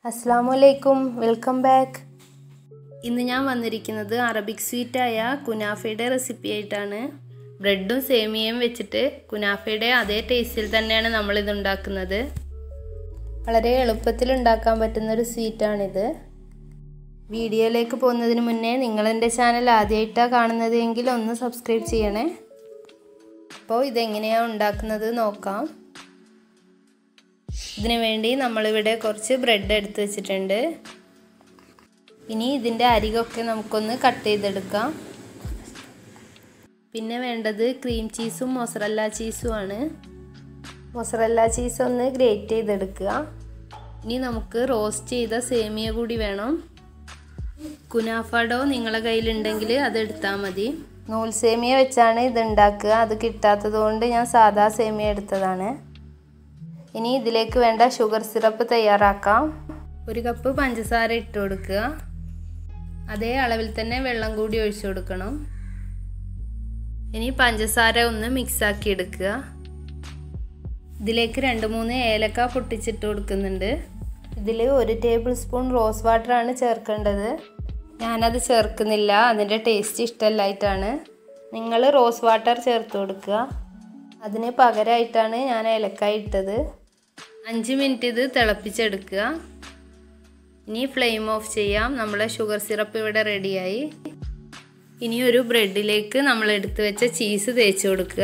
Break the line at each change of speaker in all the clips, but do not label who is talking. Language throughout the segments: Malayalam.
അസ്സാമലൈക്കും വെൽക്കം ബാക്ക് ഇന്ന് ഞാൻ വന്നിരിക്കുന്നത് അറബിക് സ്വീറ്റായ കുനാഫയുടെ റെസിപ്പി ആയിട്ടാണ് ബ്രെഡും സേമിയയും വെച്ചിട്ട് കുനാഫയുടെ അതേ ടേസ്റ്റിൽ തന്നെയാണ് നമ്മളിത് ഉണ്ടാക്കുന്നത് വളരെ എളുപ്പത്തിൽ ഉണ്ടാക്കാൻ പറ്റുന്ന ഒരു സ്വീറ്റാണിത് വീഡിയോയിലേക്ക് പോകുന്നതിന് മുന്നേ നിങ്ങൾ എൻ്റെ ചാനൽ ആദ്യമായിട്ടാണ് കാണുന്നത് എങ്കിൽ ഒന്ന് സബ്സ്ക്രൈബ് ചെയ്യണേ അപ്പോൾ ഇതെങ്ങനെയാണ് ഉണ്ടാക്കുന്നത് നോക്കാം ഇതിനു വേണ്ടി നമ്മളിവിടെ കുറച്ച് ബ്രെഡ് എടുത്ത് വെച്ചിട്ടുണ്ട് ഇനി ഇതിൻ്റെ അരികൊക്കെ നമുക്കൊന്ന് കട്ട് ചെയ്തെടുക്കാം പിന്നെ വേണ്ടത് ക്രീം ചീസും മൊസറല്ല ചീസും ആണ് മൊസറല്ല ചീസ് ഒന്ന് ഗ്രേറ്റ് ചെയ്തെടുക്കുക ഇനി നമുക്ക് റോസ്റ്റ് ചെയ്ത സേമിയ കൂടി വേണം കുനാഫാഡോ നിങ്ങളെ കയ്യിലുണ്ടെങ്കിൽ അത് എടുത്താൽ മതി നൂൽ സേമിയ വെച്ചാണ് ഇത് ഉണ്ടാക്കുക അത് കിട്ടാത്തത് കൊണ്ട് ഞാൻ സാദാ സേമിയ എടുത്തതാണ് ഇനി ഇതിലേക്ക് വേണ്ട ഷുഗർ സിറപ്പ് തയ്യാറാക്കാം ഒരു കപ്പ് പഞ്ചസാര ഇട്ട് കൊടുക്കുക അതേ അളവിൽ തന്നെ വെള്ളം കൂടി ഒഴിച്ചു കൊടുക്കണം ഇനി പഞ്ചസാര ഒന്ന് മിക്സാക്കി എടുക്കുക ഇതിലേക്ക് രണ്ട് മൂന്ന് ഏലക്ക പൊട്ടിച്ചിട്ട് കൊടുക്കുന്നുണ്ട് ഇതിൽ ഒരു ടേബിൾ സ്പൂൺ റോസ് വാട്ടറാണ് ചേർക്കേണ്ടത് ഞാനത് ചേർക്കുന്നില്ല അതിൻ്റെ ടേസ്റ്റ് ഇഷ്ടമല്ലായിട്ടാണ് നിങ്ങൾ റോസ് വാട്ടർ ചേർത്ത് കൊടുക്കുക അതിന് പകരമായിട്ടാണ് ഞാൻ ഏലക്കായ ഇട്ടത് അഞ്ച് മിനിറ്റ് ഇത് തിളപ്പിച്ചെടുക്കുക ഇനി ഫ്ലെയിം ഓഫ് ചെയ്യാം നമ്മളെ ഷുഗർ സിറപ്പ് ഇവിടെ റെഡിയായി ഇനി ഒരു ബ്രെഡിലേക്ക് നമ്മൾ എടുത്തു വെച്ച ചീസ് തേച്ച് കൊടുക്കുക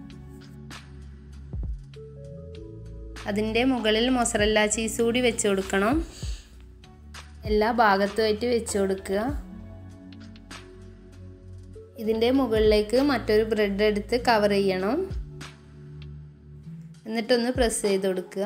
അതിൻ്റെ മുകളിൽ മൊസറല്ല ചീസ് കൂടി വെച്ച് കൊടുക്കണം എല്ലാ ഭാഗത്തുമായിട്ട് വെച്ച് കൊടുക്കുക ഇതിൻ്റെ മുകളിലേക്ക് മറ്റൊരു ബ്രെഡ് എടുത്ത് കവർ ചെയ്യണം എന്നിട്ടൊന്ന് പ്രസ് ചെയ്ത് കൊടുക്കുക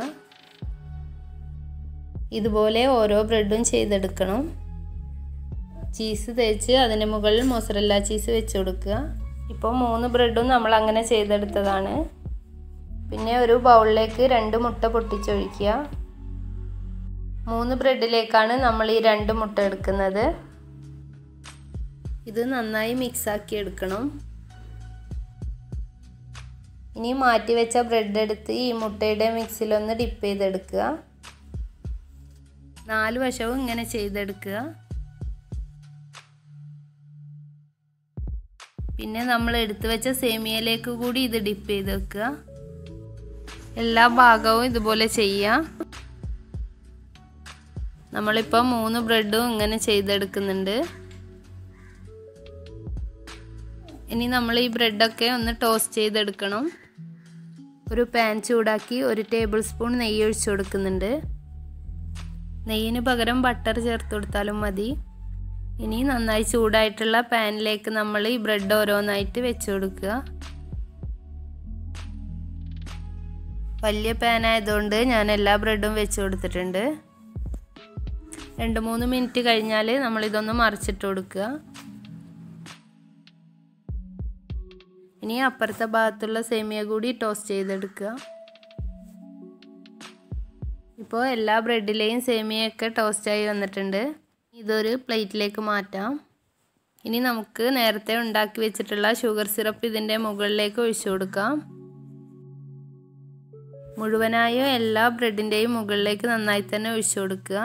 ഇതുപോലെ ഓരോ ബ്രെഡും ചെയ്തെടുക്കണം ചീസ് തേച്ച് അതിൻ്റെ മുകളിൽ മൊസറല്ല ചീസ് വെച്ച് കൊടുക്കുക ഇപ്പോൾ മൂന്ന് ബ്രെഡും നമ്മൾ അങ്ങനെ ചെയ്തെടുത്തതാണ് പിന്നെ ഒരു ബൗളിലേക്ക് രണ്ട് മുട്ട പൊട്ടിച്ചൊഴിക്കുക മൂന്ന് ബ്രെഡിലേക്കാണ് നമ്മൾ ഈ രണ്ട് മുട്ട എടുക്കുന്നത് ഇത് നന്നായി മിക്സാക്കി എടുക്കണം ഇനി മാറ്റി വെച്ച ബ്രെഡ് എടുത്ത് ഈ മുട്ടയുടെ മിക്സിലൊന്ന് ഡിപ്പ് ചെയ്തെടുക്കുക നാല് വശവും ഇങ്ങനെ ചെയ്തെടുക്കുക പിന്നെ നമ്മൾ എടുത്തു വെച്ച സേമിയയിലേക്ക് കൂടി ഇത് ഡിപ്പ് ചെയ്ത് വെക്കുക എല്ലാ ഭാഗവും ഇതുപോലെ ചെയ്യുക നമ്മളിപ്പോൾ മൂന്ന് ബ്രെഡും ഇങ്ങനെ ചെയ്തെടുക്കുന്നുണ്ട് ഇനി നമ്മൾ ഈ ബ്രെഡൊക്കെ ഒന്ന് ടോസ്റ്റ് ചെയ്തെടുക്കണം ഒരു പാൻ ചൂടാക്കി ഒരു ടേബിൾ സ്പൂൺ നെയ്യ് ഒഴിച്ചു കൊടുക്കുന്നുണ്ട് നെയ്യിന് പകരം ബട്ടർ ചേർത്ത് കൊടുത്താലും മതി ഇനി നന്നായി ചൂടായിട്ടുള്ള പാനിലേക്ക് നമ്മൾ ഈ ബ്രെഡ് ഓരോന്നായിട്ട് വെച്ച് കൊടുക്കുക വലിയ പാൻ ആയതുകൊണ്ട് ഞാൻ എല്ലാ ബ്രെഡും വെച്ച് കൊടുത്തിട്ടുണ്ട് രണ്ട് മൂന്ന് മിനിറ്റ് കഴിഞ്ഞാൽ നമ്മളിതൊന്ന് മറിച്ചിട്ട് കൊടുക്കുക ഇനി അപ്പുറത്തെ ഭാഗത്തുള്ള സേമിയ കൂടി ടോസ്റ്റ് ചെയ്തെടുക്കുക ഇപ്പോൾ എല്ലാ ബ്രെഡിലെയും സേമിയൊക്കെ ടോസ്റ്റായി വന്നിട്ടുണ്ട് ഇതൊരു പ്ലേറ്റിലേക്ക് മാറ്റാം ഇനി നമുക്ക് നേരത്തെ ഉണ്ടാക്കി വെച്ചിട്ടുള്ള ഷുഗർ സിറപ്പ് ഇതിൻ്റെ മുകളിലേക്ക് ഒഴിച്ചു കൊടുക്കാം മുഴുവനായും എല്ലാ ബ്രെഡിൻ്റെയും മുകളിലേക്ക് നന്നായി തന്നെ ഒഴിച്ചു കൊടുക്കുക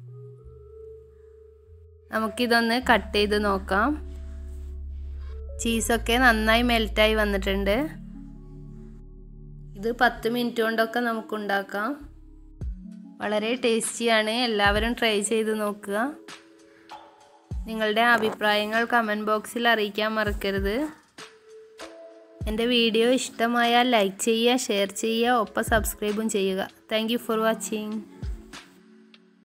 നമുക്കിതൊന്ന് കട്ട് ചെയ്ത് നോക്കാം ചീസൊക്കെ നന്നായി മെൽറ്റായി വന്നിട്ടുണ്ട് ഇത് പത്ത് മിനിറ്റ് കൊണ്ടൊക്കെ നമുക്ക് ഉണ്ടാക്കാം വളരെ ടേസ്റ്റിയാണ് എല്ലാവരും ട്രൈ ചെയ്ത് നോക്കുക നിങ്ങളുടെ അഭിപ്രായങ്ങൾ കമൻറ്റ് ബോക്സിൽ അറിയിക്കാൻ മറക്കരുത് എൻ്റെ വീഡിയോ ഇഷ്ടമായാൽ ലൈക്ക് ചെയ്യുക ഷെയർ ചെയ്യുക ഒപ്പം സബ്സ്ക്രൈബും ചെയ്യുക താങ്ക് ഫോർ വാച്ചിങ്